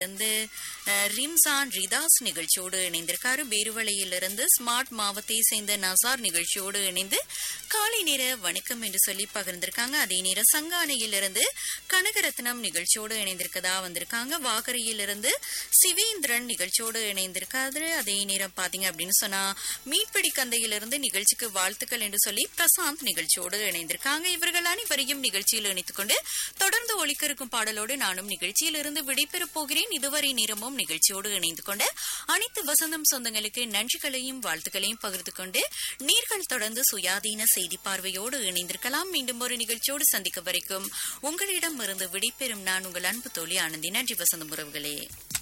இருந்து அஹ், ரிம்சான் ரிதாஸ் நிகழ்ச்சியோடு இணைந்திருக்காரு பேருவளையிலிருந்து ஸ்மார்ட் மாவத்தை சேர்ந்த நசார் நிகழ்ச்சியோடு இணைந்து காலை நேர வணக்கம் என்று சொல்லி பகிர்ந்திருக்காங்க அதே நேரம் சங்கானையிலிருந்து கனகரத்னம் நிகழ்ச்சியோடு இணைந்திருக்கதா வந்திருக்காங்க வாகரையிலிருந்து சிவேந்திரன் நிகழ்ச்சியோடு இணைந்திருக்காரு அதே நேரம் பாத்தீங்க அப்படின்னு சொன்னா மீன்பிடி கந்தையிலிருந்து நிகழ்ச்சிக்கு வாழ்த்துக்கள் என்று சொல்லி பிரசாந்த் நிகழ்ச்சியோடு இணைந்திருக்காங்க இவர்கள் அனைவரையும் நிகழ்ச்சியில் இணைத்துக் கொண்டு தொடர்ந்து ஒழிக்க இருக்கும் பாடலோடு நானும் நிகழ்ச்சியிலிருந்து விடைபெறப் போகிறேன் இதுவரை நேரமும் நிகழ்ச்சியோடு இணைந்து கொண்டு அனைத்து வசந்தம் சொந்தங்களுக்கு நன்றிகளையும் வாழ்த்துக்களையும் பகிர்ந்து கொண்டு நீர்கள் தொடர்ந்து சுயாதீன செய்தி பார்வையோடு இணைந்திருக்கலாம் மீண்டும் ஒரு நிகழ்ச்சியோடு சந்திக்க வரைக்கும் உங்களிடம் இருந்து விடைபெறும் நான் உங்கள் அன்பு தோழி ஆனந்தி நன்றி வசந்தம் உறவுகளே